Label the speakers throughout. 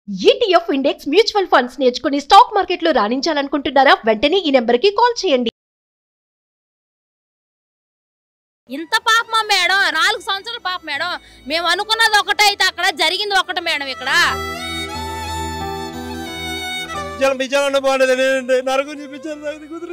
Speaker 1: ETF index mutual funds నేర్చుకుని stock మార్కెట్లో రాణించాలనుకుంటున్నారా వెంటనే ఈ నెంబర్కి కాల్ చేయండి
Speaker 2: ఇంత పాపమా మేడం నాలుగు సంవత్సరాల పాప మేడం మేము అనుకున్నది ఒకటే అయితే అక్కడ జరిగింది ఒకటి మేడం ఇక్కడ
Speaker 3: చాలా విచారణ బాగుండేది నేను నరకం చూపించాను నాకు కుదురు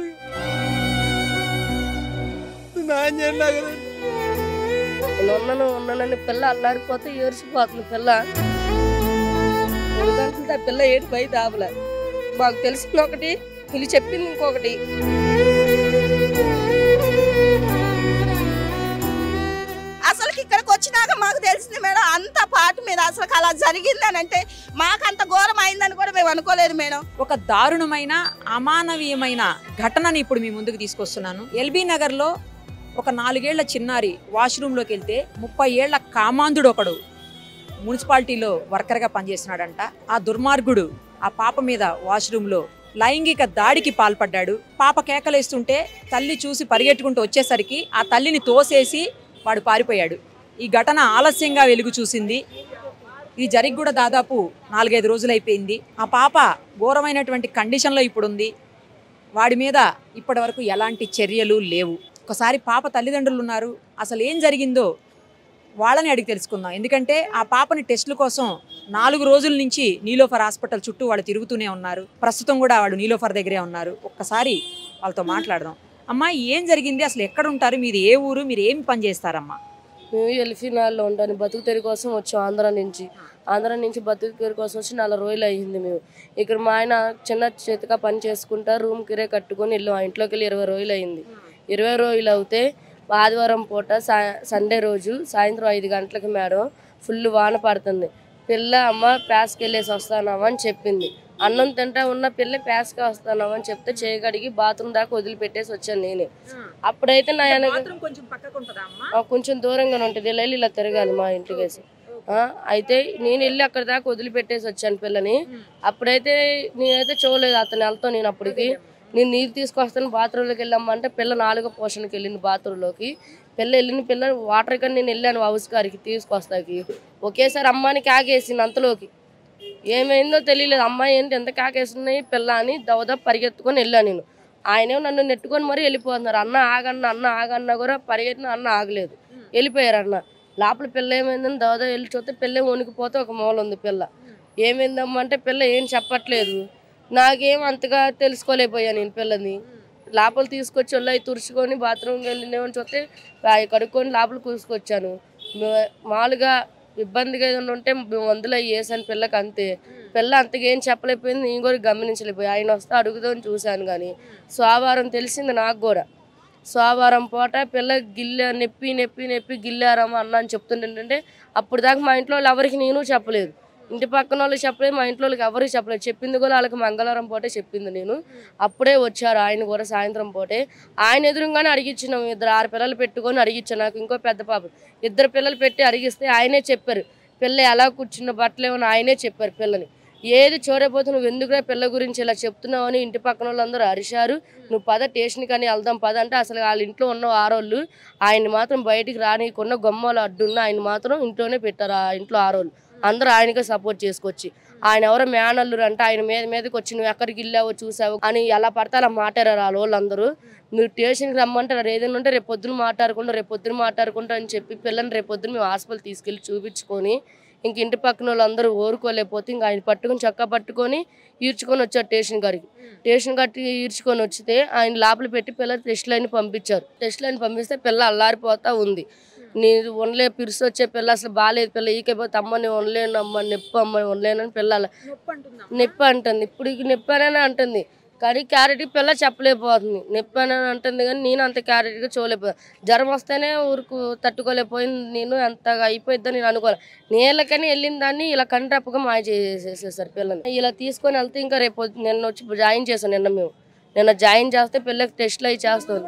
Speaker 3: నాయన చేయండి నాకు
Speaker 4: నేను ఉన్నాను ఉన్నానని పిల్ల అల్లాడిపోతే ఏడ్చిపోతుంది పిల్ల మూడు గంటలతో ఆ పిల్ల ఏడు బయట ఆపలే మాకు తెలిసింది ఒకటి వీళ్ళు చెప్పింది ఇంకొకటి
Speaker 5: అసలు ఇక్కడికి వచ్చినాక మాకు తెలిసింది మేడం అంత పాటు మీద అసలు అలా జరిగిందని అంటే మాకు అంత ఘోరం అయిందని కూడా మేము అనుకోలేదు మేడం
Speaker 6: ఒక దారుణమైన అమానవీయమైన ఘటనని ఇప్పుడు మీ ముందుకు తీసుకొస్తున్నాను ఎల్బీ నగర్లో ఒక నాలుగేళ్ల చిన్నారి వాష్రూమ్లోకి వెళ్తే ముప్పై ఏళ్ల కామాంధుడు ఒకడు మున్సిపాలిటీలో వర్కర్గా పనిచేస్తున్నాడంట ఆ దుర్మార్గుడు ఆ పాప మీద వాష్రూమ్లో లైంగిక దాడికి పాల్పడ్డాడు పాప కేకలేస్తుంటే తల్లి చూసి పరిగెట్టుకుంటూ వచ్చేసరికి ఆ తల్లిని తోసేసి వాడు పారిపోయాడు ఈ ఘటన ఆలస్యంగా వెలుగు చూసింది ఇది జరిగి కూడా దాదాపు నాలుగైదు రోజులు అయిపోయింది ఆ పాప ఘోరమైనటువంటి కండిషన్లో ఇప్పుడు ఉంది వాడి మీద ఇప్పటి వరకు ఎలాంటి చర్యలు లేవు ఒకసారి పాప తల్లిదండ్రులు ఉన్నారు అసలు ఏం జరిగిందో వాళ్ళని అడిగి తెలుసుకుందాం ఎందుకంటే ఆ పాపని టెస్టుల కోసం నాలుగు రోజుల నుంచి నీలోఫర్ హాస్పిటల్ చుట్టూ వాళ్ళు తిరుగుతూనే ఉన్నారు ప్రస్తుతం కూడా వాడు నీలోఫర్ దగ్గరే ఉన్నారు ఒక్కసారి వాళ్ళతో మాట్లాడదాం అమ్మా ఏం జరిగింది అసలు ఎక్కడ ఉంటారు మీది ఏ ఊరు మీరు ఏం పని చేస్తారమ్మా
Speaker 4: మేము ఎలిఫినాల్లో ఉంటాను బతుకు తెరి కోసం వచ్చాం ఆంధ్ర నుంచి ఆంధ్ర నుంచి బతుకు తెరి కోసం వచ్చి నలభై రోజులు అయ్యింది మేము ఇక్కడ మా ఆయన చిన్న చేతిగా పని చేసుకుంటా రూమ్ కిరే కట్టుకొని వెళ్ళాం ఆ ఇంట్లోకి వెళ్ళి ఇరవై రోజులు అయింది ఇరవై రోజులు అవుతే ఆదివారం పూట సా సండే రోజు సాయంత్రం ఐదు గంటలకు మేడం ఫుల్ వాన పడుతుంది పిల్ల అమ్మ ప్యాస్కి వెళ్ళేసి వస్తానమ్మా అని చెప్పింది అన్నం తింటా ఉన్న పిల్ల ప్యాస్కి వస్తానమ్మా అని చెప్తే చేయగడిగి బాత్రూమ్ దాకా వదిలిపెట్టేసి వచ్చాను నేనే అప్పుడైతే నా వెనక
Speaker 6: కొంచెం పక్కకు ఉంటుందా అమ్మా
Speaker 4: ఆ, కొంచెం దూరంగానే ఉంటుంది ఇలా వెళ్ళి ఇలా తిరగాలి మా ఇంటికి వేసి ఆ, అయితే నేను వెళ్ళి అక్కడ దాకా వదిలిపెట్టేసి వచ్చాను పిల్లని అప్పుడైతే నేనైతే చూడలేదు అతని వెళ్తాను నేను అప్పటికి నేను నీరు తీసుకొస్తాను బాత్రూంలోకి వెళ్ళామంటే పిల్ల నాలుగో పోషణకి వెళ్ళింది బాత్రూంలోకి పిల్ల వెళ్ళిన పిల్ల వాటర్ కానీ నేను వెళ్ళాను హౌస్ గారికి తీసుకొస్తాకి ఒకేసారి అమ్మాని కాగేసింది అంతలోకి ఏమైందో తెలియలేదు అమ్మాయి ఏంటి ఎంత కాకేస్తున్నాయి పిల్ల అని దవదా పరిగెత్తుకొని వెళ్ళాను నేను ఆయనేమో నన్ను నెట్టుకొని మరీ వెళ్ళిపోతున్నారు అన్న ఆగన్న అన్న ఆగన్నా కూడా పరిగెత్తిన అన్న ఆగలేదు వెళ్ళిపోయారు అన్న లోపల పిల్ల ఏమైందని దవదా వెళ్ళి చూస్తే పిల్ల వణికిపోతే ఒక మూల ఉంది పిల్ల ఏమైందమ్మా అంటే పిల్ల ఏం చెప్పట్లేదు నాకేం అంతగా తెలుసుకోలేకపోయా నేను పిల్లని లోపల తీసుకొచ్చి ఒళ్ళు అవి తుడుచుకొని బాత్రూమ్కి వెళ్ళినేమని చూస్తే అవి కడుక్కొని లోపల కూసుకొచ్చాను మే- మామూలుగా ఇబ్బందిగా ఏదైనా ఉంటే మందులు అవి వేసాను పిల్లకి అంతే పిల్ల అంతగా ఏం చెప్పలేకపోయింది నేను కూడా గమనించలేకపోయి ఆయన వస్తే అడుగుదామని చూశాను కానీ సోమవారం తెలిసింది నాకు కూడా సోమవారం పూట పిల్ల గిల్ల నొప్పి నొప్పి నొప్పి గిల్లారమ్మా అన్న అని చెప్తుంటే అప్పుడు దాకా మా ఇంట్లో వాళ్ళు ఎవరికి నేను చెప్పలేదు ఇంటి పక్కన వాళ్ళు చెప్పలేదు మా ఇంట్లో వాళ్ళకి ఎవరికి చెప్పలేదు చెప్పింది కూడా వాళ్ళకి మంగళవారం పూటే చెప్పింది నేను అప్పుడే వచ్చారు ఆయన కూడా సాయంత్రం పూటే ఆయన ఎదురుగానే అడిగించినాం ఇద్దరు ఆరు పిల్లలు పెట్టుకొని అడిగించాను నాకు ఇంకో పెద్ద పాప ఇద్దరు పిల్లలు పెట్టి అడిగిస్తే ఆయనే చెప్పారు పిల్ల ఎలా కూర్చున్న బట్టలు ఏమని ఆయనే చెప్పారు పిల్లని ఏది చూడకపోతే నువ్వు ఎందుకురా పిల్ల గురించి ఇలా చెప్తున్నావు అని ఇంటి పక్కన వాళ్ళందరూ అరిశారు నువ్వు పద స్టేషన్కి అని వెళ్దాం పద అంటే అసలు వాళ్ళ ఇంట్లో ఉన్న ఆరోళ్ళు ఆయన మాత్రం బయటికి రానియకుండా గొమ్మలు అడ్డున్న ఆయన మాత్రం ఇంట్లోనే పెట్టారు ఆ ఇంట్లో ఆరోళ్ళు అందరూ ఆయనకే సపోర్ట్ చేసుకొచ్చి ఆయన ఎవరో మేనల్లురు అంటే ఆయన మీద మీదకి వచ్చి నువ్వు ఎక్కడికి వెళ్ళావో చూసావు అని ఎలా పడితే అలా మాట్లాడారు వాళ్ళ వాళ్ళందరూ నువ్వు స్టేషన్కి రమ్మంటారు ఏదైనా ఉంటే రేపు పొద్దున మాట్లాడుకుంటా రేపు పొద్దున మాట్లాడుకుంటా అని చెప్పి పిల్లని రేపు పొద్దున మేము హాస్పిటల్ తీసుకెళ్ళి చూపించుకొని ఇంక ఇంటి పక్కన వాళ్ళందరూ ఓరుకోలేకపోతే ఇంక ఆయన పట్టుకొని చక్క పట్టుకొని ఈడ్చుకొని వచ్చారు స్టేషన్ గారికి స్టేషన్ గట్టి ఈడ్చుకొని వచ్చితే ఆయన లోపల పెట్టి పిల్ల టెస్ట్ లైన్ పంపించారు టెస్ట్ లైన్ పంపిస్తే పిల్ల అల్లారిపోతా ఉంది నేను ఉండలే పిరుసు వచ్చే పిల్ల అసలు బాగాలేదు పిల్ల ఈకపోతే అమ్మ నేను ఉండలేను అమ్మ నొప్పి అమ్మ ఉండలేనని పిల్ల అలా నొప్పి అంటుంది ఇప్పుడు ఈ నొప్పి అని అంటుంది కానీ క్యారెట్ పిల్ల చెప్పలేకపోతుంది నొప్పి అని అంటుంది కానీ నేను అంత క్యారెట్గా చూడలేకపోయాను జ్వరం వస్తేనే ఊరుకు తట్టుకోలేకపోయింది నేను అంతగా అయిపోయిద్దని నేను అనుకోలే నీళ్ళకని వెళ్ళిన దాన్ని ఇలా కంటప్పుగా మాయ చేసేసారు పిల్లని ఇలా తీసుకొని వెళ్తే ఇంకా రేపు పొద్దు- నిన్న వచ్చి జాయిన్ చేశాను నిన్న మేము నిన్న జాయిన్ చేస్తే పిల్లకి టెస్ట్లు అవి చేస్తాం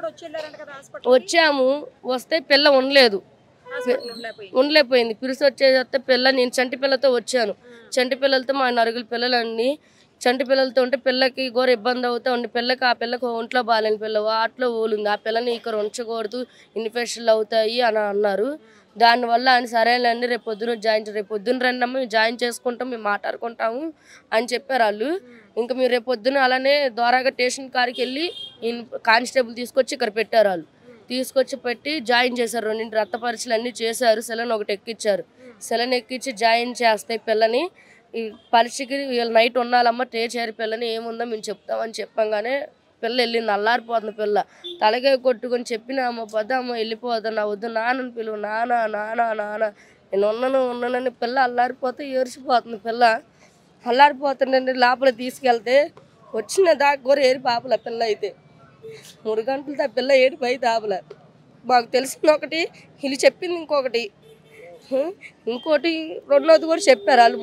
Speaker 4: వచ్చాము వస్తే పిల్ల ఉండలేదు ఉండలేకపోయింది పిరుసు వచ్చేస్తే పిల్ల నేను చంటి పిల్లతో వచ్చాను చంటి పిల్లలతో మా నరుగుల పిల్లలన్నీ చంటి పిల్లలతో ఉంటే పిల్లకి ఘోర ఇబ్బంది అవుతా ఉండి పిల్లకి ఆ పిల్లకి ఒంట్లో బాగాలేని పిల్ల వాటిలో ఊలుంది ఆ పిల్లని ఇక్కడ ఉంచకూడదు ఇన్ఫెక్షన్లు అవుతాయి అని అన్నారు దానివల్ల ఆయన సరేలేండి రేపు పొద్దున జాయిన్ చే- రేపు పొద్దున రండి అమ్మ మేము జాయిన్ చేసుకుంటాం మేము మాట్లాడుకుంటాము అని చెప్పారు వాళ్ళు ఇంకా మీరు రేపు పొద్దున అలానే ద్వారాగా స్టేషన్ కాడికి వెళ్ళి ఈయన కానిస్టేబుల్ తీసుకొచ్చి ఇక్కడ పెట్టారు వాళ్ళు తీసుకొచ్చి పెట్టి జాయిన్ చేశారు రెండింటి రక్త పరీక్షలు అన్నీ చేశారు సెలన్ ఒకటి ఎక్కిచ్చారు సెలన్ ఎక్కించి జాయిన్ చేస్తాయి పిల్లని ఈ పరీక్షకి వీళ్ళు నైట్ ఉండాలమ్మ టే చేరి పిల్లని ఏముందో మేము చెప్తామని చెప్పంగానే పిల్ల వెళ్ళింది అల్లారిపోతుంది పిల్ల తలకాయ కొట్టుకొని చెప్పిన అమ్మ పద అమ్మ వెళ్ళిపోదా నా వద్దు నాన్నని పిలువు నాన్న నాన్న నాన్న నేను ఉన్నాను ఉన్నానని పిల్ల అల్లారిపోతే ఏర్చిపోతుంది పిల్ల అల్లారిపోతుందండి లోపల తీసుకెళ్తే వచ్చిన దాకా కూడా ఏరి పాపల పిల్ల అయితే మూడు గంటలతో ఆ పిల్ల ఏడి పై ఆపల మాకు తెలిసిన ఒకటి వీళ్ళు చెప్పింది ఇంకొకటి హ్మ్? ఇంకోటి రెండోది కూడా చెప్పారు వాళ్ళు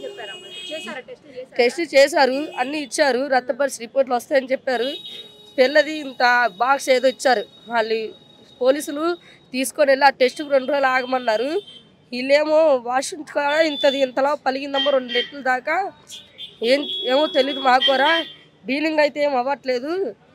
Speaker 4: టెస్ట్ చేశారు అన్ని ఇచ్చారు రక్త పరీక్ష రిపోర్ట్లు వస్తాయని చెప్పారు పిల్లది ఇంత బాక్స్ ఏదో ఇచ్చారు వాళ్ళు పోలీసులు తీసుకొని వెళ్ళి ఆ టెస్ట్కి రెండు రోజులు ఆగమన్నారు వీళ్ళేమో వాష్రూమ్ కూడా ఇంతది ఇంతలా పలిగిందమ్మో రెండు లిటర్ల దాకా ఏం ఏమో తెలియదు మాకు కూడా డీలింగ్ అయితే ఏం అవ్వట్లేదు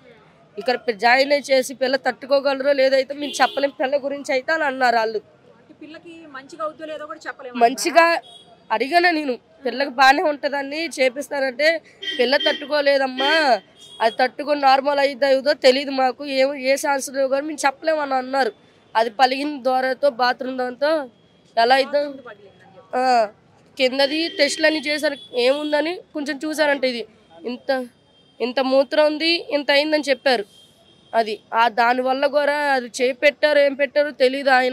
Speaker 4: ఇక్కడ పి- జాయిన్ అయి చేసి పిల్ల తట్టుకోగలరో లేదైతే మేము చెప్పలేం పిల్ల గురించి అయితే అని అన్నారు వాళ్ళు
Speaker 6: పిల్లకి మంచిగా అవుతుందో లేదో కూడా చెప్పలేము
Speaker 4: మంచిగా అడిగాను నేను పిల్లకి బాగానే ఉంటుందని చేపిస్తానంటే పిల్ల తట్టుకోలేదమ్మా అది తట్టుకొని నార్మల్ అయ్యిద్దో అయ్యిదో తెలియదు మాకు ఏమో ఏ ఛాన్స్ కూడా మేము చెప్పలేమని అన్నారు అది పలిగిన ద్వారాతో బాత్రూమ్ దాంతో ఎలా అయిద్దో ఆ, కిందది టెస్ట్లు అన్ని చేశారు ఏముందని కొంచెం చూసారంట ఇది ఇంత ఇంత మూత్రం ఉంది ఇంత అయిందని చెప్పారు అది ఆ దానివల్ల కూడా అది చేయి పెట్టారు ఏం పెట్టారో తెలియదు ఆయన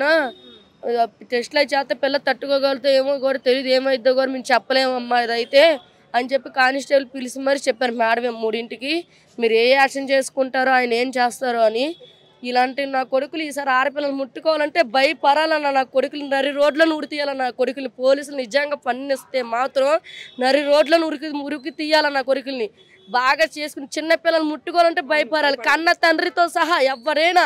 Speaker 4: టెస్ట్లు అయి చేస్తే పిల్ల తట్టుకోగలుగుతా ఏమో కూడా తెలియదు ఏమైద్దో కూడా మేము చెప్పలేమమ్మా ఇదైతే అని చెప్పి కానిస్టేబుల్ పిలిచి మరి చెప్పారు మేడం మూడింటికి మీరు ఏ యాక్షన్ చేసుకుంటారో ఆయన ఏం చేస్తారో అని ఇలాంటి నా కొడుకులు ఈసారి ఆడపిల్లలు ముట్టుకోవాలంటే భయపడాలన్న నా కొడుకులు నరి రోడ్లను ఉరి తీయాలన్న నా కొడుకులు పోలీసులు నిజంగా పన్నిస్తే మాత్రం నరి రోడ్లను ఉరికి ఉరికి తీయాలన్న నా కొడుకుల్ని బాగా చేసుకుని చిన్న పిల్లలు ముట్టుకోవాలంటే భయపడాలి కన్న తండ్రితో సహా ఎవరైనా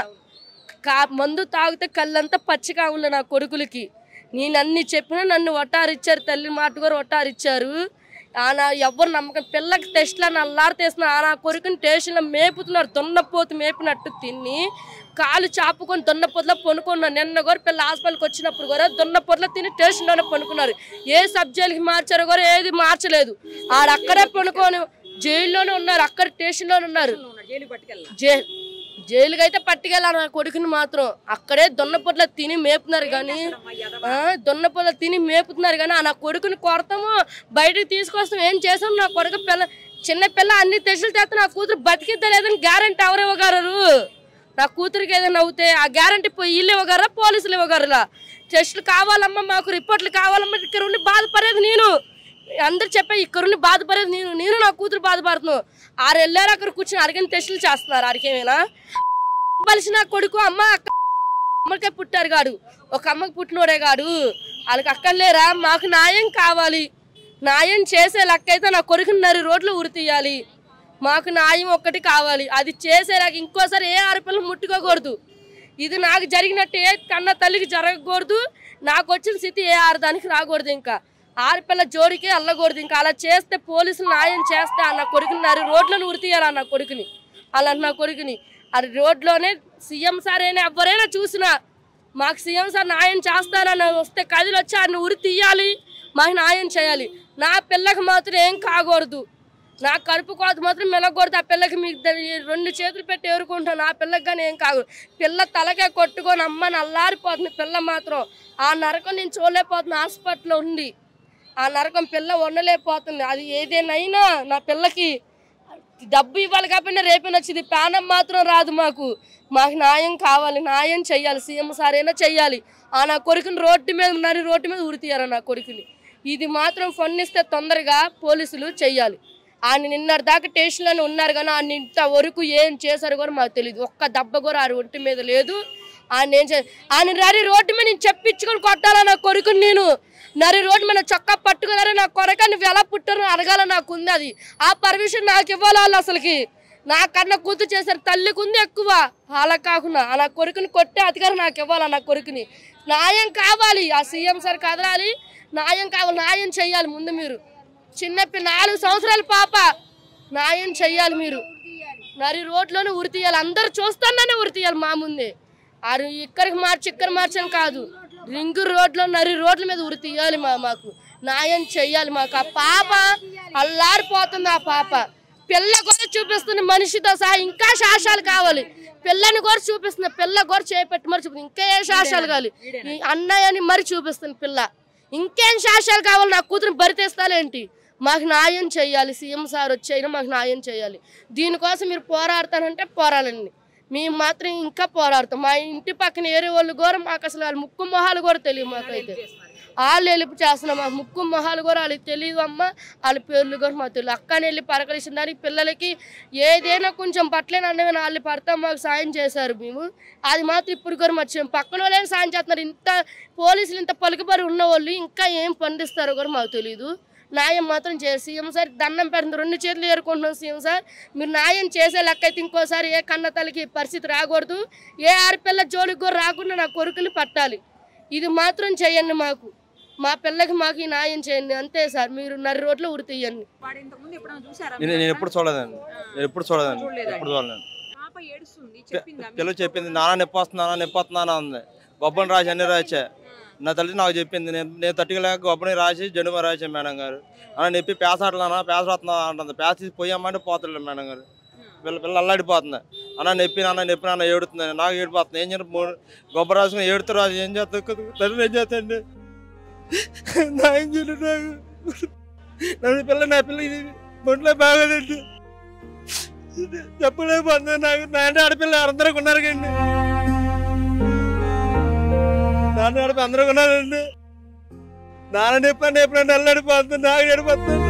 Speaker 4: కా మందు తాగితే కళ్ళంతా పచ్చిగా ఉండే నా కొడుకులకి నేను అన్ని చెప్పినా నన్ను ఒట్టారిచ్చారు తల్లి మాట కూడా ఒట్టారిచ్చారు ఆ నా ఎవ్వరు నమ్మకం పిల్లకి టెస్ట్లో నల్లారితేసిన ఆ నా కొడుకుని టేషన్లో మేపుతున్నారు దున్నపోతు మేపినట్టు తిని కాలు చాపుకొని దున్నపోతులో పనుకున్నారు నిన్న కూడా పిల్ల హాస్పిటల్కి వచ్చినప్పుడు కూడా దున్నపోతులో తిని స్టేషన్లోనే పనుకున్నారు ఏ సబ్జెక్ట్కి మార్చారో కూడా ఏది మార్చలేదు ఆడక్కడే పనుకొని జైల్లోనే ఉన్నారు అక్కడ స్టేషన్లోనే ఉన్నారు
Speaker 6: జైలు పట్టుకెళ్ళా
Speaker 4: జై జైలుకి అయితే పట్టుకెళ్ళాను నా కొడుకుని మాత్రం అక్కడే దొన్నపొట్ల తిని మేపుతున్నారు కానీ ఆ, దొన్నపొట్ల తిని మేపుతున్నారు కానీ ఆ నా కొడుకుని కొడతాము బయటకు తీసుకొస్తాం ఏం చేసాం నా కొడుకు పిల్ల చిన్న పిల్ల అన్ని తెచ్చులు చేస్తే నా కూతురు బతికిద్దా లేదని గ్యారంటీ ఎవరు ఇవ్వగలరు నా కూతురికి ఏదైనా అవుతే ఆ గ్యారంటీ పోయి వీళ్ళు ఇవ్వగలరా పోలీసులు ఇవ్వగలరా టెస్టులు కావాలమ్మా మాకు రిపోర్ట్లు కావాలమ్మా ఇక్కడ ఉండి బాధపడేది నేను అందరు చెప్పే ఇక్కడుండి బాధపడేది నేను నేను నా కూతురు బాధపడుతున్నాను ఆరు వెళ్ళారు అక్కడ కూర్చొని అడిగిన టెస్టులు చేస్తున్నారు ఆడికేమైనా బలిసిన కొడుకు అమ్మ అక్క అమ్మకే పుట్టారు గాడు ఒక అమ్మకి పుట్టినోడే గాడు వాళ్ళకి అక్కర్లేరా మాకు న్యాయం కావాలి న్యాయం చేసే లెక్క అయితే నా కొడుకున్నర రోడ్లు ఉరి తీయాలి మాకు న్యాయం ఒక్కటి కావాలి అది చేసేలాగా ఇంకోసారి ఏ ఆడపిల్లలు ముట్టుకోకూడదు ఇది నాకు జరిగినట్టు ఏ కన్న తల్లికి జరగకూడదు నాకు వచ్చిన స్థితి ఏ ఆడదానికి రాకూడదు ఇంకా ఆడపిల్ల జోడికి అల్లకూడదు ఇంకా అలా చేస్తే పోలీసులు న్యాయం చేస్తే ఆ నా కొడుకుని నరి రోడ్లను ఉరితీయాలి ఆ నా కొడుకుని అలా నా కొడుకుని అది రోడ్లోనే సీఎం సార్ అయినా ఎవరైనా చూసినా మాకు సీఎం సార్ న్యాయం చేస్తారని వస్తే కదిలి వచ్చి ఆయన ఉరి తీయాలి మాకు న్యాయం చేయాలి నా పిల్లకి మాత్రం ఏం కాకూడదు నా కడుపు కోత మాత్రం మెలగకూడదు ఆ పిల్లకి మీకు ద- ఈ రెండు చేతులు పెట్టి ఎదుర్కొంటాను ఆ పిల్లకి కానీ ఏం కాదు పిల్ల తలకే కొట్టుకొని అమ్మ నల్లారిపోతుంది పిల్ల మాత్రం ఆ నరకం నేను చూడలేకపోతున్నా హాస్పిటల్లో ఉండి ఆ నరకం పిల్ల ఉండలేకపోతుంది అది ఏదేనైనా నా పిల్లకి డబ్బు ఇవ్వాలి కాబట్టి రేపే వచ్చింది ప్రాణం మాత్రం రాదు మాకు మాకు న్యాయం కావాలి న్యాయం చెయ్యాలి సీఎం సార్ అయినా చెయ్యాలి ఆ నా కొడుకుని రోడ్డు మీద ఉన్నారు రోడ్డు మీద ఉరితీయారు నా కొడుకుని ఇది మాత్రం ఫన్నిస్తే తొందరగా పోలీసులు చెయ్యాలి ఆయన నిన్నటి దాకా స్టేషన్లోనే ఉన్నారు కానీ ఆయన ఇంతవరకు ఏం చేశారు కూడా మాకు తెలియదు ఒక్క దెబ్బ కూడా ఆయన ఒంటి మీద లేదు ఆయన ఏం చే ఆయన నరి రోడ్డు మీద నేను చెప్పించుకొని కొట్టాలా నా కొడుకుని నేను నరి రోడ్డు మీద చొక్కా పట్టుకున్నారా నా కొరక నువ్వు ఎలా పుట్టారో అడగాల నాకు ఉంది అది ఆ పర్మిషన్ నాకు ఇవ్వాలి వాళ్ళు అసలుకి నాకన్నా కూతురు చేశారు తల్లికి ఉంది ఎక్కువ అలా కాకుండా ఆ నా కొడుకుని కొట్టే అధికారం నాకు ఇవ్వాలి ఆ నా కొడుకుని న్యాయం కావాలి ఆ సీఎం సార్ కదలాలి న్యాయం కావాలి న్యాయం చెయ్యాలి ముందు మీరు చిన్న పి- నాలుగు సంవత్సరాల పాప న్యాయం చెయ్యాలి మీరు నరి రోడ్లోనే ఉరి తీయాలి అందరు చూస్తానే ఉరి తీయాలి మా ముందే అది ఇక్కడికి మార్చి ఇక్కడ మార్చని కాదు రింగు రోడ్లో నరి రోడ్ల మీద ఉరి తీయాలి మా మాకు న్యాయం చెయ్యాలి మాకు ఆ పాప అల్లారిపోతుంది ఆ పాప పిల్ల కూడా చూపిస్తుంది మనిషితో సహా ఇంకా శాసాలు కావాలి పిల్లని కూడా చూపిస్తుంది పిల్ల కూడా చేపెట్టి మరి చూపిస్తుంది ఇంకా ఏ శాసాలు కావాలి ఈ అన్నయ్యని మరి చూపిస్తుంది పిల్ల ఇంకేం శాసాలు కావాలి నా కూతురు బరితేస్తాలేంటి మాకు న్యాయం చేయాలి సీఎం సార్ వచ్చి మాకు న్యాయం చేయాలి దీనికోసం మీరు పోరాడతానంటే పోరాడండి మేము మాత్రం ఇంకా పోరాడతాం మా ఇంటి పక్కన ఏరే వాళ్ళు కూడా మాకు అసలు వాళ్ళ ముక్కు మొహాలు కూడా తెలియదు మాకైతే వాళ్ళు వెళ్ళి చేస్తున్నాం మాకు ముక్కు మొహాలు కూడా వాళ్ళకి తెలియదు అమ్మ వాళ్ళ పేర్లు కూడా మాకు తెలియదు అక్కని వెళ్ళి పరకలిసిన దానికి పిల్లలకి ఏదైనా కొంచెం పట్లేని అన్నవి వాళ్ళు పడతాం మాకు సాయం చేశారు మేము అది మాత్రం ఇప్పుడు కూడా మర్చిపోయాం పక్కన వాళ్ళే సాయం చేస్తున్నారు ఇంత పోలీసులు ఇంత పలుకుబడి ఉన్న వాళ్ళు ఇంకా ఏం పండిస్తారో కూడా మాకు తెలియదు న్యాయం మాత్రం చేసి సీఎం సార్ దండం పెడుతుంది రెండు చేతులు ఏరుకుంటున్నాం సీఎం సార్ మీరు న్యాయం చేసే లెక్క అయితే ఇంకోసారి ఏ కన్న తల్లికి ఈ పరిస్థితి రాకూడదు ఏ ఆడపిల్ల జోలికి కూడా రాకుండా నా కొడుకులు పట్టాలి ఇది మాత్రం చేయండి మాకు మా పిల్లకి మాకు ఈ న్యాయం చేయండి అంతే సార్ మీరు నరి రోడ్లో ఉరి తీయండి
Speaker 6: వాడు ఇంతకుముందు ఎప్పుడైనా చూసారా
Speaker 3: నేను నేను ఎప్పుడు చూడలేదండి నేను ఎప్పుడు చూడలేదండి
Speaker 6: చూడలేదా?
Speaker 3: ఎప్పుడు చూడలేదండి
Speaker 6: పాప ఏడుస్తుంది చెప్పిందా మీకు?
Speaker 3: పిల్లలు చెప్పింది నాన్న నొప్పి వస్తుంది నాన్న నొప్పి వస్తుందా అని అంది గొప్పని రాసి అన్ని రాసా నా తల్లి నాకు చెప్పింది నేను నేను తట్టుకోలేక గొప్పని రాసి జనుమ రాసా మేడం గారు అన్న నొప్పి పేసాడలానా పేస వస్తుందా అంటుంది పేస తీసి పోయామంటే పోతలేదు మేడం గారు పిల్ల పిల్ల అల్లాడిపోతుంది అన్న నొప్పి నాన్న నొప్పి నాన్న ఏడుతుంది నాకు ఏడిపోతుంది ఏం చేయను మూడు గొప్ప రాసుకుని ఏడుతూ రాజు ఏం చేస్తా తల్లి ఏం చేస్తాండి నా ఏం చేయను నాకు నన్ను పిల్ల నా పిల్ల ఇది ఒంట్లో బాగోదండి చెప్పలేకపోతుంది నాకు నా అంటే ఆడపిల్ల అందరూ ఉన్నారు కండి నాన్న ఆడపిల్ల అందరూ ఉన్నారండి నాన్న చెప్పండి ఎప్పుడైనా అల్లాడిపోతుంది నాకు ఏడిపోతుంది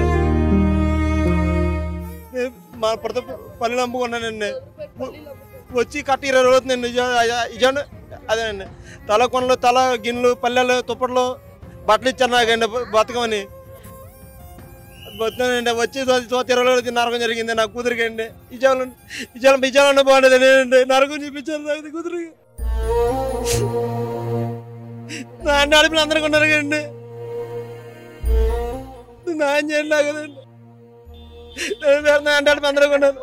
Speaker 3: నేను మా ప్రతి పల్లి నమ్ముకున్నానండి వచ్చి కట్ట ఇరవై రోజులు నేను ఇజాను అదేనండి తల కొనలు తల గిన్నెలు పల్లెలు తుప్పట్లు బట్టలు ఇచ్చారు నాకండి బతకమని బతున్నానండి వచ్చి చోత ఇరవై రోజులు నరకం జరిగింది నా కూతురికి అండి ఇజాలు ఇజాలు ఇజాలన్న బాగుండేది నేనండి నరకం చూపించాను నాకు కూతురికి నా అన్ని అడుపులు అందరికీ ఉన్నారు కదండి నా ఏం చేయండి నాకు కదండి నా అంటే అడుపు అందరికీ ఉన్నారు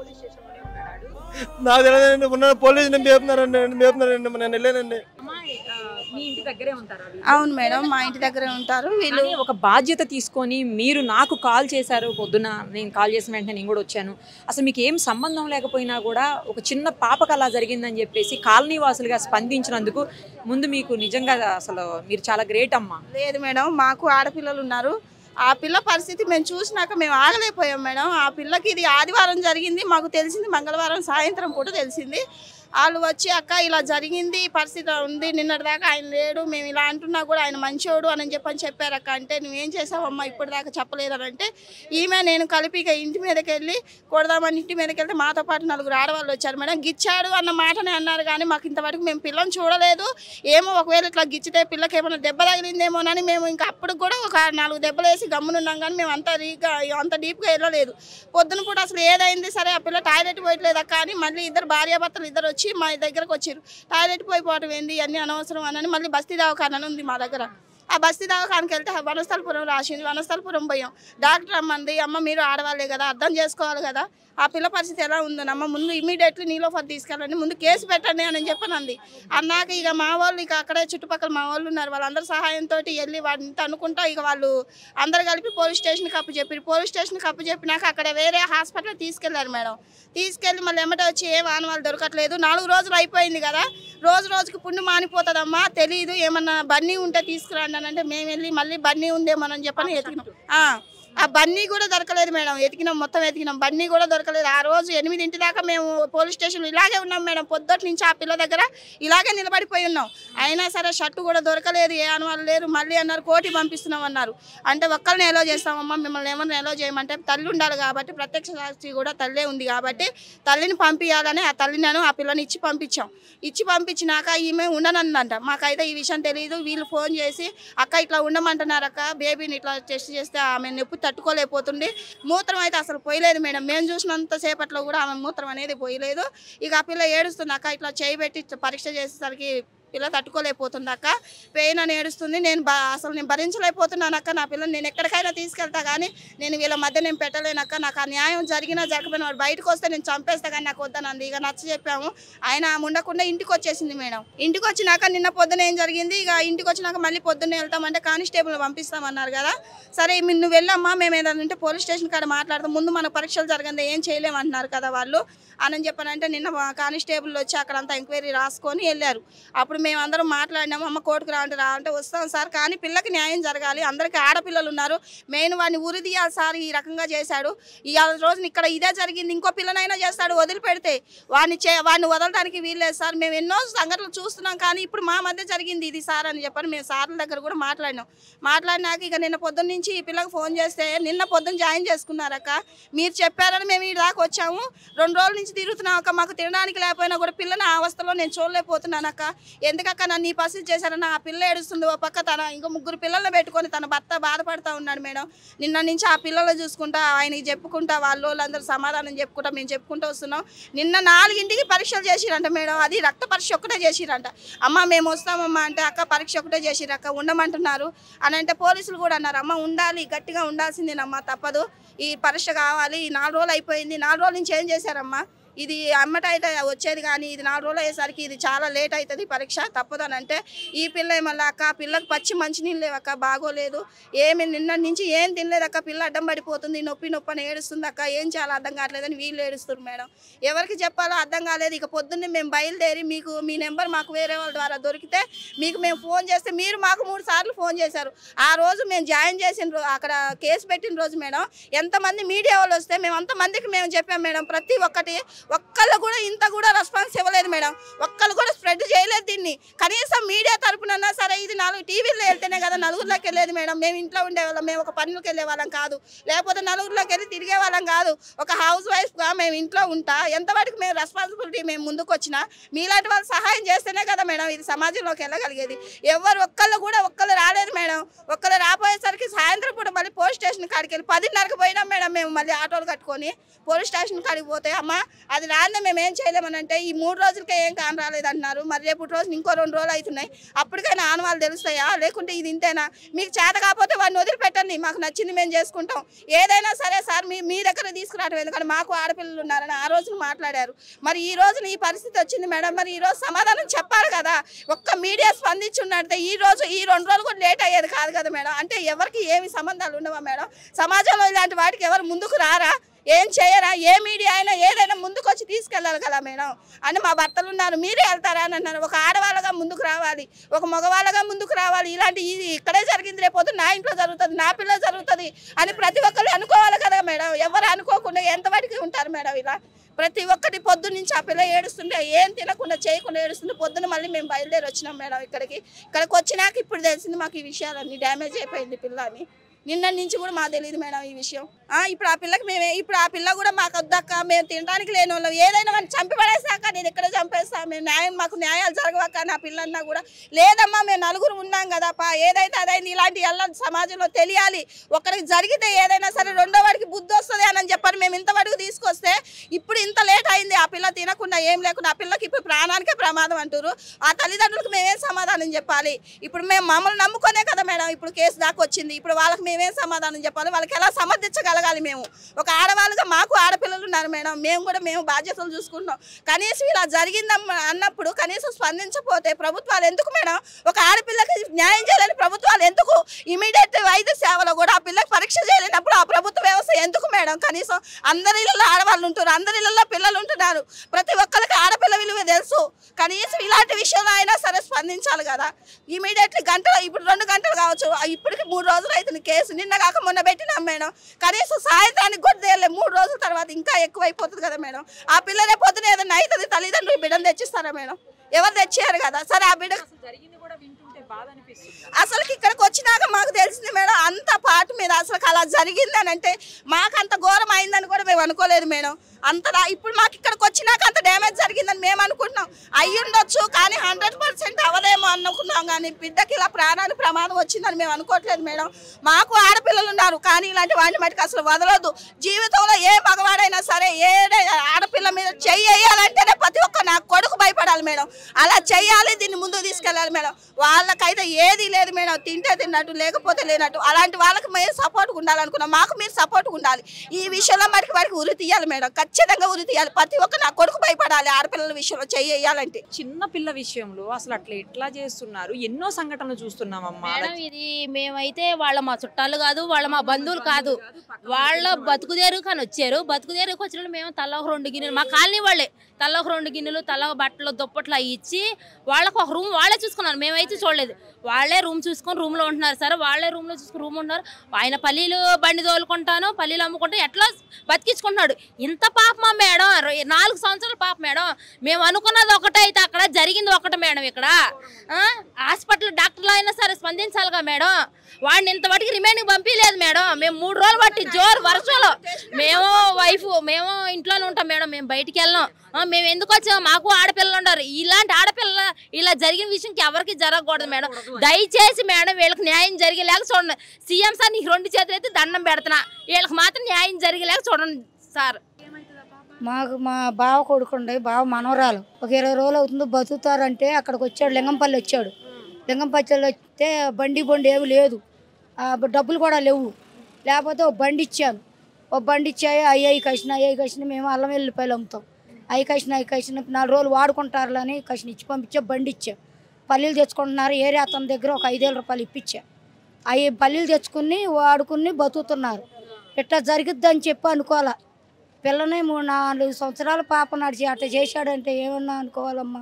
Speaker 3: నాకు తెలియదండి ఉన్న పోలీసు నేను మేపుతున్నారండి మేపుతున్నారండి నేను వెళ్ళానండి
Speaker 6: అమ్మాయి, ఆ, మీ ఇంటి దగ్గరే ఉంటారా వీళ్ళు?
Speaker 5: అవును మేడం మా ఇంటి దగ్గరే ఉంటారు వీళ్ళు
Speaker 6: కానీ ఒక బాధ్యత తీసుకొని మీరు నాకు కాల్ చేశారు పొద్దున నేను కాల్ చేసిన వెంటనే నేను కూడా వచ్చాను అసలు మీకు ఏం సంబంధం లేకపోయినా కూడా ఒక చిన్న పాపకు అలా జరిగిందని చెప్పేసి కాలనీ వాసులుగా స్పందించినందుకు ముందు మీకు నిజంగా అసలు మీరు చాలా గ్రేట్ అమ్మా
Speaker 5: లేదు మేడం మాకు ఆడపిల్లలు ఉన్నారు ఆ పిల్ల పరిస్థితి మేము చూసినాక మేము ఆగలేకపోయాం మేడం ఆ పిల్లకి ఇది ఆదివారం జరిగింది మాకు తెలిసింది మంగళవారం సాయంత్రం పూట తెలిసింది వాళ్ళు వచ్చి అక్క ఇలా జరిగింది ఈ పరిస్థితి ఉంది నిన్నటిదాకా ఆయన లేడు మేము ఇలా అంటున్నా కూడా ఆయన మంచోడు అని చెప్పని చెప్పారక్క అంటే నువ్వేం చేసావమ్మా ఇప్పటిదాకా చెప్పలేదని అంటే ఈమె నేను కలిపి ఇక ఇంటి మీదకి వెళ్ళి కొడదామని ఇంటి మీదకి వెళ్తే మాతో పాటు నలుగురు ఆడవాళ్ళు వచ్చారు మేడం గిచ్చాడు అన్న మాటనే అన్నారు కానీ మాకు ఇంతవరకు మేము పిల్లని చూడలేదు ఏమో ఒకవేళ ఇట్లా గిచ్చితే పిల్లకి ఏమైనా దెబ్బ తగిలిందేమోనని మేము ఇంకా అప్పుడు కూడా ఒక నాలుగు దెబ్బలు వేసి గమ్మునున్నాం కానీ మేము అంత రీగా అంత డీప్గా వెళ్ళలేదు పొద్దున పూట అసలు ఏదైంది సరే ఆ పిల్ల టాయిలెట్ పోయట్లేదు అక్క అని మళ్ళీ ఇద్దరు భార్యాభర్తలు ఇద్దరు వచ్చి మా దగ్గరకు వచ్చారు టాయిలెట్ పోయిపోవటం ఏంది అన్ని అనవసరం అని మళ్ళీ బస్తీ దవాఖాన ఉంది మా దగ్గర ఆ బస్తీ దవాఖానకి వెళ్తే వనస్థలపురం రాసింది వనస్థలపురం పోయాం డాక్టర్ అమ్మంది అమ్మ మీరు ఆడవాళ్ళే కదా అర్థం చేసుకోవాలి కదా ఆ పిల్ల పరిస్థితి ఎలా ఉందనమ్మ ముందు ఇమీడియట్లీ నీలో ఫర్ తీసుకెళ్ళండి ముందు కేసు పెట్టండి అని చెప్పనంది అన్నాక ఇక మా వాళ్ళు ఇక అక్కడే చుట్టుపక్కల మా వాళ్ళు ఉన్నారు వాళ్ళందరి సహాయంతో వెళ్ళి వాడిని అనుకుంటా ఇక వాళ్ళు అందరు కలిపి పోలీస్ స్టేషన్కి అప్పు చెప్పారు పోలీస్ స్టేషన్కి అప్పు చెప్పినాక అక్కడ వేరే హాస్పిటల్ తీసుకెళ్లారు మేడం తీసుకెళ్ళి మళ్ళీ ఎమ్మట వచ్చి ఏం ఆనవాళ్ళు దొరకట్లేదు నాలుగు రోజులు అయిపోయింది కదా రోజు రోజుకి పుండు మానిపోతుందమ్మా తెలియదు ఏమన్నా బన్నీ ఉంటే తీసుకురండి అని అంటే మేము వెళ్ళి మళ్ళీ బన్నీ ఉందేమోనని చెప్పని ఎతికినాం ఆ, ఆ బన్నీ కూడా దొరకలేదు మేడం ఎతికినాం మొత్తం ఎతికినాం బన్నీ కూడా దొరకలేదు ఆ రోజు ఎనిమిదింటి దాకా మేము పోలీస్ స్టేషన్ ఇలాగే ఉన్నాం మేడం పొద్దుటి నుంచి ఆ పిల్ల దగ్గర ఇలాగే నిలబడిపోయి ఉన్నాం అయినా సరే షర్టు కూడా దొరకలేదు ఏ అనుమానం లేరు మళ్ళీ అన్నారు కోటి పంపిస్తున్నాం అన్నారు అంటే ఒక్కరిని ఎలో చేస్తామమ్మా మిమ్మల్ని ఏమన్నా ఎలో చేయమంటే తల్లి ఉండాలి కాబట్టి ప్రత్యక్ష సాక్షి కూడా తల్లే ఉంది కాబట్టి తల్లిని పంపించాలని ఆ తల్లిని ఆ పిల్లని ఇచ్చి పంపించాం ఇచ్చి పంపించినాక ఈమె ఉండనందంట మాకైతే ఈ విషయం తెలియదు వీళ్ళు ఫోన్ చేసి అక్క ఇట్లా ఉండమంటున్నారు అక్క బేబీని ఇట్లా టెస్ట్ చేస్తే ఆమె నొప్పి తట్టుకోలేకపోతుంది మూత్రం అయితే అసలు పోయలేదు మేడం మేము చూసినంత సేపట్లో కూడా ఆమె మూత్రం అనేది పోయలేదు ఇక ఆ పిల్ల ఏడుస్తుంది అక్క ఇట్లా చేయి పెట్టి పరీక్ష చేసేసరికి పిల్ల తట్టుకోలేకపోతుంది అక్క పెయిన్ అని ఏడుస్తుంది నేను బా అసలు నేను భరించలేకపోతున్నాను అక్క నా పిల్లని నేను ఎక్కడికైనా తీసుకెళ్తా కానీ నేను వీళ్ళ మధ్య నేను పెట్టలేనక్క నాకు ఆ న్యాయం జరిగినా జరగకపోయినా వాడు బయటకు వస్తే నేను చంపేస్తా కానీ నాకు వద్దనంది ఇక నచ్చ చెప్పాము ఆయన ఆమె ఉండకుండా ఇంటికి వచ్చేసింది మేడం ఇంటికి వచ్చినాక నిన్న పొద్దున ఏం జరిగింది ఇక ఇంటికి వచ్చినాక మళ్ళీ పొద్దున్నే వెళ్తామంటే కానిస్టేబుల్ పంపిస్తామన్నారు కదా సరే మీరు నువ్వు వెళ్ళమ్మా మేము ఏదైనా ఉంటే పోలీస్ స్టేషన్ కాడ మాట్లాడతాం ముందు మన పరీక్షలు జరగండి ఏం చేయలేమంటున్నారు కదా వాళ్ళు అని చెప్పానంటే నిన్న మా కానిస్టేబుల్ వచ్చి అక్కడంతా ఎంక్వైరీ రాసుకొని వెళ్ళారు అప్పుడు మేము అందరం మాట్లాడినాము అమ్మ కోర్టుకు రా అంటే రా అంటే వస్తాం సార్ కానీ పిల్లకి న్యాయం జరగాలి అందరికీ ఆడపిల్లలు ఉన్నారు మెయిన్ వాడిని ఉరి తీయాలి సార్ ఈ రకంగా చేశాడు ఇవాళ రోజున ఇక్కడ ఇదే జరిగింది ఇంకో పిల్లనైనా చేస్తాడు వదిలిపెడితే వాడిని చే వాడిని వదలడానికి వీల్లేదు సార్ మేము ఎన్నో సంఘటనలు చూస్తున్నాం కానీ ఇప్పుడు మా మధ్య జరిగింది ఇది సార్ అని చెప్పని మేము సార్ల దగ్గర కూడా మాట్లాడినాం మాట్లాడినాక ఇక నిన్న పొద్దున్న నుంచి ఈ పిల్లకి ఫోన్ చేస్తే నిన్న పొద్దున్న జాయిన్ చేసుకున్నారక్క మీరు చెప్పారని మేము ఈ దాకా వచ్చాము రెండు రోజుల నుంచి తిరుగుతున్నాం అక్క మాకు తినడానికి లేకపోయినా కూడా పిల్లని ఆ అవస్థలో నేను చూడలేకపోతున్నాను అక్క ఎందుకక్క నన్ను ఈ పరిస్థితి చేశారన్న ఆ పిల్ల ఏడుస్తుంది ఓ పక్క తన ఇంకో ముగ్గురు పిల్లల్ని పెట్టుకొని తన భర్త బాధపడతా ఉన్నాడు మేడం నిన్న నుంచి ఆ పిల్లలు చూసుకుంటా ఆయనకి చెప్పుకుంటా వాళ్ళు వాళ్ళందరూ సమాధానం చెప్పుకుంటా మేము చెప్పుకుంటూ వస్తున్నాం నిన్న నాలుగింటికి పరీక్షలు చేసిరంట మేడం అది రక్త పరీక్ష ఒక్కటే చేసిరంట అమ్మ మేము వస్తామమ్మా అంటే అక్క పరీక్ష ఒకటే చేసిరక్క ఉండమంటున్నారు అని అంటే పోలీసులు కూడా అన్నారు అమ్మ ఉండాలి గట్టిగా ఉండాల్సిందేనమ్మా తప్పదు ఈ పరీక్ష కావాలి ఈ నాలుగు రోజులు అయిపోయింది నాలుగు రోజుల నుంచి ఏం చేశారమ్మా ఇది అమ్మట అయితే వచ్చేది కానీ ఇది నాలుగు రోజులు అయ్యేసరికి ఇది చాలా లేట్ అవుతుంది పరీక్ష తప్పదని అంటే ఈ పిల్ల మళ్ళీ అక్క ఆ పిల్లకి పచ్చి మంచినీళ్ళు లేవక్క బాగోలేదు ఏమి నిన్న నుంచి ఏం తినలేదు అక్క పిల్ల అడ్డం పడిపోతుంది నొప్పి నొప్పి అని ఏడుస్తుంది అక్క ఏం చాలా అర్థం కావట్లేదని వీళ్ళు ఏడుస్తారు మేడం ఎవరికి చెప్పాలో అర్థం కాలేదు ఇక పొద్దున్నే మేము బయలుదేరి మీకు మీ నెంబర్ మాకు వేరే వాళ్ళ ద్వారా దొరికితే మీకు మేము ఫోన్ చేస్తే మీరు మాకు మూడు సార్లు ఫోన్ చేశారు ఆ రోజు మేము జాయిన్ చేసిన రోజు అక్కడ కేసు పెట్టిన రోజు మేడం ఎంతమంది మీడియా వాళ్ళు వస్తే మేము అంతమందికి మేము చెప్పాం మేడం ప్రతి ఒక్కటి ఒక్కళ్ళు కూడా ఇంత కూడా రెస్పాన్స్ ఇవ్వలేదు మేడం ఒక్కళ్ళు కూడా స్ప్రెడ్ చేయలేదు దీన్ని కనీసం మీడియా తరపునన్నా సరే ఇది నాలుగు టీవీలో వెళ్తేనే కదా నలుగురిలోకి వెళ్ళేది మేడం మేము ఇంట్లో ఉండేవాళ్ళం మేము ఒక పనులకు వెళ్ళే వాళ్ళం కాదు లేకపోతే నలుగురిలోకి వెళ్ళి తిరిగే వాళ్ళం కాదు ఒక హౌస్ వైఫ్గా మేము ఇంట్లో ఉంటా ఎంతవరకు మేము రెస్పాన్సిబిలిటీ మేము ముందుకు వచ్చినా మీలాంటి వాళ్ళు సహాయం చేస్తేనే కదా మేడం ఇది సమాజంలోకి వెళ్ళగలిగేది ఎవరు ఒక్కళ్ళు కూడా ఒక్కళ్ళు రాలేదు మేడం ఒక్కళ్ళు రాపోయేసరికి సాయంత్రం పూట మళ్ళీ పోలీస్ స్టేషన్ కాడికి వెళ్ళి పదిన్నరకు పోయినాం మేడం మేము మళ్ళీ ఆటోలు కట్టుకొని పోలీస్ స్టేషన్ కాడికి పోతే అమ్మ అది రాందే మేము ఏం చేయలేమని అంటే ఈ మూడు రోజులకే ఏం కాని రాలేదు అంటున్నారు మరి రేపు రోజు ఇంకో రెండు రోజులు అవుతున్నాయి అప్పటికైనా ఆనవాళ్ళు తెలుస్తాయా లేకుంటే ఇది ఇంతేనా మీకు చేత కాకపోతే వాడిని వదిలిపెట్టండి మాకు నచ్చింది మేము చేసుకుంటాం ఏదైనా సరే సార్ మీ మీ దగ్గర తీసుకురావడం ఎందుకంటే మాకు ఆడపిల్లలు ఉన్నారని ఆ రోజున మాట్లాడారు మరి ఈ రోజున ఈ పరిస్థితి వచ్చింది మేడం మరి ఈ రోజు సమాధానం చెప్పాలి కదా ఒక్క మీడియా స్పందించి ఉన్నట్టే ఈ రోజు ఈ రెండు రోజులు కూడా లేట్ అయ్యేది కాదు కదా మేడం అంటే ఎవరికి ఏమి సంబంధాలు ఉండవా మేడం సమాజంలో ఇలాంటి వాటికి ఎవరు ముందుకు రారా ఏం చేయరా ఏ మీడియా అయినా ఏదైనా ముందుకు వచ్చి తీసుకెళ్ళాలి కదా మేడం అని మా భర్తలు ఉన్నారు మీరే వెళ్తారా అని అన్నారు ఒక ఆడవాళ్ళగా ముందుకు రావాలి ఒక మగవాళ్ళగా ముందుకు రావాలి ఇలాంటి ఇది ఇక్కడే జరిగింది రేపు నా ఇంట్లో జరుగుతుంది నా పిల్ల జరుగుతుంది అని ప్రతి ఒక్కరు అనుకోవాలి కదా మేడం ఎవరు అనుకోకుండా ఎంతవరకు ఉంటారు మేడం ఇలా ప్రతి ఒక్కటి పొద్దు నుంచి ఆ పిల్ల ఏడుస్తుంటే ఏం తినకుండా చేయకుండా ఏడుస్తుంటే పొద్దున మళ్ళీ మేము బయలుదేరి వచ్చినాం మేడం ఇక్కడికి ఇక్కడికి వచ్చినాక ఇప్పుడు తెలిసింది మాకు ఈ విషయాలన్నీ డ్యామేజ్ అయిపోయింది పిల్ల అని నిన్న నుంచి కూడా మాకు తెలియదు మేడం ఈ విషయం ఆ, ఇప్పుడు ఆ పిల్లకి మేమే ఇప్పుడు ఆ పిల్ల కూడా మాకు వద్దక్క మేము తినడానికి లేని వాళ్ళం ఏదైనా మనం చంపి పడేసాక నేను ఎక్కడ చంపేస్తా మేము న్యాయం మాకు న్యాయాలు జరగవక్క నా పిల్లన్నా కూడా లేదమ్మా మేము నలుగురు ఉన్నాం కదా పా ఏదైతే అదైంది ఇలాంటి ఎల్ల సమాజంలో తెలియాలి ఒకరికి జరిగితే ఏదైనా సరే రెండో వాడికి బుద్ధి వస్తుంది అని చెప్పని మేము ఇంతవరకు తీసుకొస్తే ఇప్పుడు ఇంత లేట్ అయింది ఆ పిల్ల తినకుండా ఏం లేకుండా ఆ పిల్లకి ఇప్పుడు ప్రాణానికే ప్రమాదం అంటారు ఆ తల్లిదండ్రులకు మేమేం సమాధానం చెప్పాలి ఇప్పుడు మేము మమ్మల్ని నమ్ముకునే కదా మేడం ఇప్పుడు కేసు దాకా వచ్చింది ఇప్పుడు వాళ్ళకి మేమేం సమాధానం చెప్పాలి వాళ్ళకి ఎలా సమర్థించగలగాలి మేము ఒక ఆడవాళ్ళుగా మాకు ఆడపిల్లలు ఉన్నారు మేడం మేము కూడా మేము బాధ్యతలు చూసుకుంటున్నాం కనీసం ఇలా జరిగిందమ్మ అన్నప్పుడు కనీసం స్పందించకపోతే ప్రభుత్వాలు ఎందుకు మేడం ఒక ఆడపిల్లకి న్యాయం చేయాలని ప్రభుత్వాలు ఎందుకు ఇమీడియట్ వైద్య సేవలో కూడా ఆ పిల్లకి పరీక్ష చేయలేనప్పుడు ఆ ప్రభుత్వ వ్యవస్థ ఎందుకు మేడం కనీసం అందరి ఇళ్ళలో ఆడవాళ్ళు ఉంటున్నారు అందరి ఇళ్ళలో పిల్లలు ఉంటున్నారు ప్రతి ఒక్కరికి ఆడపిల్ల విలువ తెలుసు కనీసం ఇలాంటి విషయంలో అయినా సరే స్పందించాలి కదా ఇమీడియట్లీ గంటలు ఇప్పుడు రెండు గంటలు కావచ్చు ఆ ఇప్పటికి మూడు రోజులు అవుతుంది కేసు నిన్న కాక మొన్న పెట్టినాం మేడం కనీసం సాయంత్రానికి కూడా తేలే మూడు రోజుల తర్వాత ఇంకా ఎక్కువ అయిపోతుంది కదా మేడం ఆ పిల్లలే పొద్దున ఏదైనా అవుతుంది తల్లిదండ్రులు బిడ్డను తెచ్చిస్తారా మేడం ఎవరు తెచ్చారు కదా సరే ఆ బిడ్డ
Speaker 6: అసలు జరిగింది కూడా వింటుంటే బాధ అనిపిస్తుంది
Speaker 5: అసలు ఇక్కడికి వచ్చినాక మాకు తెలిసింది మేడం అంత పాటు మీద అసలు అలా జరిగిందని అంటే మాకు అంత ఘోరం అయిందని కూడా మేము అనుకోలేదు మేడం అంతలా ఇప్పుడు మాకు ఇక్కడికి వచ్చినాక అంత డ్యామేజ్ జరిగిందని మేము అనుకుంటున్నాం అయ్యి ఉండొచ్చు కానీ హండ్రెడ్ పర్సెంట్ అవ్వలేమో అనుకున్నాం కానీ బిడ్డకి ఇలా ప్రాణాలు ప్రమాదం వచ్చిందని మేము అనుకోవట్లేదు మేడం మాకు ఆడపిల్లలు ఉన్నారు కానీ ఇలాంటి వాడిని మటుకు అసలు వదలొద్దు జీవితంలో ఏ మగవాడైనా సరే ఏ ఆడపిల్ల మీద చెయ్యి వేయాలంటేనే ప్రతి ఒక్క నా కొడుకు భయపడాలి మేడం అలా చెయ్యాలి దీన్ని ముందుకు తీసుకెళ్ళాలి మేడం వాళ్ళకైతే ఏది లేదు మేడం తింటే తిన్నట్టు లేకపోతే లేనట్టు అలాంటి వాళ్ళకి మేము సపోర్ట్గా ఉండాలనుకున్నాం మాకు మీరు సపోర్ట్గా ఉండాలి ఈ విషయంలో మరికి వారికి ఉరి తీయాలి మేడం ఖచ్చితంగా ఉరి తీయాలి ప్రతి ఒక్క నా కొడుకు భయపడాలి ఆడపిల్లల విషయంలో చెయ్యి వేయాలంటే
Speaker 6: చిన్న పిల్ల విషయంలో అసలు అట్లా ఎట్లా చేస్తున్నారు ఎన్నో సంఘటనలు చూస్తున్నామమ్మా
Speaker 2: మేడం ఇది మేమైతే వాళ్ళ మా చుట్టాలు కాదు వాళ్ళ మా బంధువులు కాదు వాళ్ళ బతుకుదేరు కానీ వచ్చారు బతుకుదేరుకు వచ్చినప్పుడు మేము తల ఒక రెండు గిన్నెలు మా కాలనీ వాళ్ళే తల ఒక రెండు గిన్నెలు తల ఒక బట్టలు దుప్పట్లు అవి ఇచ్చి వాళ్ళకు ఒక రూమ్ వాళ్ళే చూసుకున్నారు మేమైతే చూడలేదు వాళ్ళే రూమ్ చూసుకొని రూమ్లో ఉంటున్నారు సార్ వాళ్ళే రూమ్లో చూసుకుని రూమ్ ఉంటున్నారు ఆయన పల్లీలు బండి తోలుకుంటాను పల్లీలు అమ్ముకుంటా ఎట్లా బతికించుకుంటున్నాడు ఇంత పాపమా మేడం రొ- నాలుగు సంవత్సరాల పాప మేడం మేము అనుకున్నది ఒకటే అయితే అక్కడ జరిగింది ఒకటే మేడం ఇక్కడ ఆ? హాస్పిటల్ డాక్టర్లు అయినా సరే స్పందించాలిగా మేడం వాడిని ఇంతవరకు రిమైనింగ్ పంపించలేదు మేడం మేము మూడు రోజులు బట్టి జోరు వర్షంలో మేము వైఫ్ మేము ఇంట్లోనే ఉంటాం మేడం మేము బయటికి వెళ్ళాం ఆ, మేము ఎందుకు వచ్చాము మాకు ఆడపిల్లలు ఉన్నారు ఇలాంటి ఆడపిల్ల ఇలా జరిగిన విషయంకి ఎవరికి జరగకూడదు మేడం దయచేసి మేడం వీళ్ళకి న్యాయం జరిగేలాగా చూడండి సీఎం సార్ నీకు రెండు చేతులు అయితే దండం పెడుతున్నా వీళ్ళకి మాత్రం న్యాయం జరిగేలాగా చూడండి సార్
Speaker 7: మాకు మా బావ కొడుకుండే బావ మనవరాలు ఒక ఇరవై రోజులు అవుతుంది బతుకుతారంటే అక్కడికి వచ్చాడు లింగంపల్లి వచ్చాడు లింగంపల్లి వస్తే బండి బండి ఏమి లేదు ఆ బ- డబ్బులు కూడా లేవు లేకపోతే ఒక బండి ఇచ్చాను ఒక బండి ఇచ్చాయి అయ్యాయి కసిన అయ్యాయి కసిన మేము అల్లం వెల్లిపాయలు అమ్ముతాం అవి కసిన అవి కసిన నాలుగు రోజులు వాడుకుంటారులే అని కసిన ఇచ్చి పంపించా బండి ఇచ్చా పల్లీలు తెచ్చుకుంటున్నారు ఏరియా అతని దగ్గర ఒక ఐదేళ్ళ రూపాయలు ఇప్పించా అవి పల్లీలు తెచ్చుకుని వాడుకుని బతుకుతున్నారు ఇట్లా జరిగిద్దని చెప్పి అనుకోవాలా పిల్లని మూడు నాలుగు సంవత్సరాల పాప నడిచి అట్లా చేశాడంటే ఏమన్నా అనుకోవాలమ్మా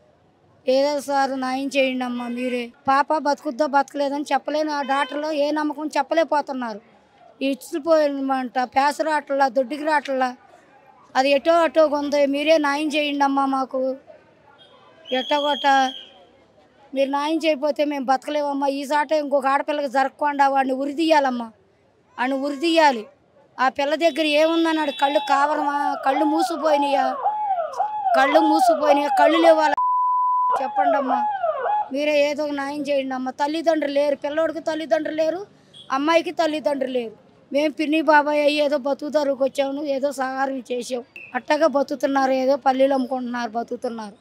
Speaker 7: ఏదో సార్ న్యాయం చేయండి అమ్మా మీరే పాప బతుకుద్దా బతకలేదని చెప్పలేని ఆ డాక్టర్లు ఏ నమ్మకం చెప్పలేకపోతున్నారు ఇచ్చిపోయినమాట పేస రాట్లా దొడ్డికి రాట్లా అది ఎటో అటో ఉంది మీరే న్యాయం చేయండి అమ్మా మాకు ఎట్టో గొట్ట మీరు న్యాయం చేయకపోతే మేము బతకలేమమ్మా ఈ సాట ఇంకొక ఆడపిల్లకి జరగకుండా వాడిని ఉరిదీయాలమ్మా వాడిని ఉరిదీయాలి ఆ పిల్ల దగ్గర ఏముందన్నాడు కళ్ళు కావరమా కళ్ళు మూసిపోయినాయా కళ్ళు మూసిపోయినాయా కళ్ళు లేవాల చెప్పండి అమ్మా మీరే ఏదో ఒక న్యాయం చేయండి అమ్మ తల్లిదండ్రులు లేరు పిల్లోడికి తల్లిదండ్రులు లేరు అమ్మాయికి తల్లిదండ్రులు లేరు మేము పిన్ని బాబాయ్ అయ్యి ఏదో బతుకుతారుకు వచ్చాము ఏదో సహారం చేసాం అట్టగా బతుకుతున్నారు ఏదో పల్లీలు అమ్ముకుంటున్నారు బతుకుతున్నారు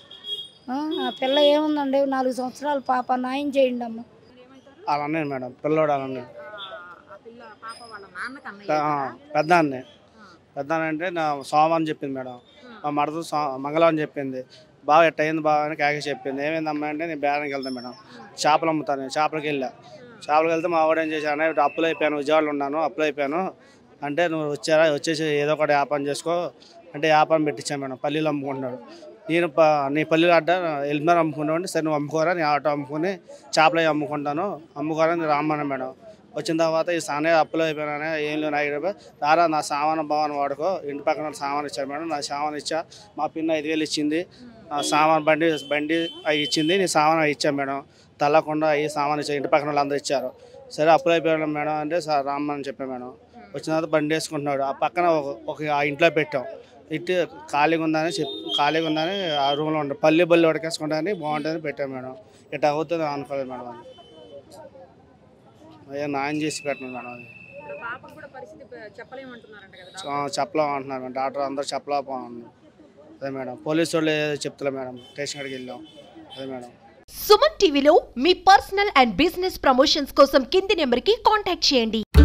Speaker 7: ఆ, ఆ పిల్ల ఏముందండి నాలుగు సంవత్సరాల పాప న్యాయం చేయండి అమ్మ
Speaker 8: అలా అన్నాను మేడం పిల్లోడు అలా అన్నాడు
Speaker 6: ఆ పిల్ల పాప వాళ్ళ నాన్నకి
Speaker 8: పె- ఆ,
Speaker 6: అన్నయ్య
Speaker 8: పెద్ద అన్నే పెద్ద అన్న అంటే నా సోమవారం చెప్పింది మేడం మా మడత సో మంగళవారం చెప్పింది బాగా ఎట్ట అయింది బాగా అని కాకి చెప్పింది ఏమైంది అమ్మా అంటే నేను బేరానికి వెళ్తాను మేడం చేపలు అమ్ముతాను నేను చేపలకి వెళ్ళా చేపలకి వెళ్తే మా వాడు ఏం చేశాను ఇటు అప్పులు అయిపోయాను విజయవాడలో ఉన్నాను అప్పులు అయిపోయాను అంటే నువ్వు వచ్చారా వచ్చేసి ఏదో ఒకటి వ్యాపారం చేసుకో అంటే వ్యాపారం పెట్టించాను మేడం పల్లీలు అమ్ముకుంటున్నాడు నేను ప నీ పల్లీలు అడ్డ ఎల్మినార్ అమ్ముకున్నావు సరే నువ్వు అమ్ముకోరా నీ ఆటో అమ్ముకుని చేపలు అవి అమ్ముకుంటాను అమ్ముకోరా నేను రామ్మన్నా మేడం వచ్చిన తర్వాత ఈ సానే అప్పులు అయిపోయినా ఏం లేవు నా దగ్గర రారా నా సామాను భవన్ వాడుకో ఇంటి పక్కన సామాన్ ఇచ్చారు మేడం నా సామాన్ ఇచ్చా మా పిన్న ఐదు వేలు ఇచ్చింది ఆ సామాన్ బండి బండి అవి ఇచ్చింది నీ సామాన్ అవి ఇచ్చాను మేడం తల్లకుండా అవి సామాన్ ఇచ్చా ఇంటి పక్కన వాళ్ళు అందరూ ఇచ్చారు సరే అప్పులు అయిపోయాడు మేడం అంటే సార్ రామ్మని చెప్పాను మేడం వచ్చిన తర్వాత బండి వేసుకుంటున్నాడు ఆ పక్కన ఒక- ఒక ఆ ఇంట్లో పెట్టాం ఇటు ఖాళీగా ఉందని చెప్పి ఖాళీగా ఉందని ఆ రూమ్లో ఉంటాం పల్లి బల్లి ఉడకేసుకుంటాని బాగుంటుంది పెట్టాం మేడం ఇట్లా అవుతుంది అనుకోలేదు మేడం అది అయ్యా న్యాయం చేసి పెట్టండి మేడం అది
Speaker 6: పాపకు కూడా పరిస్థితి చెప్పలేమంటున్నారంట కదా
Speaker 8: ఆ, చెప్పలేం అంటున్నారు మేడం డాక్టర్ అందరూ చెప్పలేకపోతున్నారు అదే మేడం పోలీసు వాళ్ళు ఏదో చెప్తలే మేడం స్టేషన్ కాడికి వెళ్ళాం అదే మేడం
Speaker 1: సుమన్ టీవీలో మీ పర్సనల్ అండ్ బిజినెస్ ప్రమోషన్స్ కోసం కింది నెంబర్కి కాంటాక్ట్ చేయండి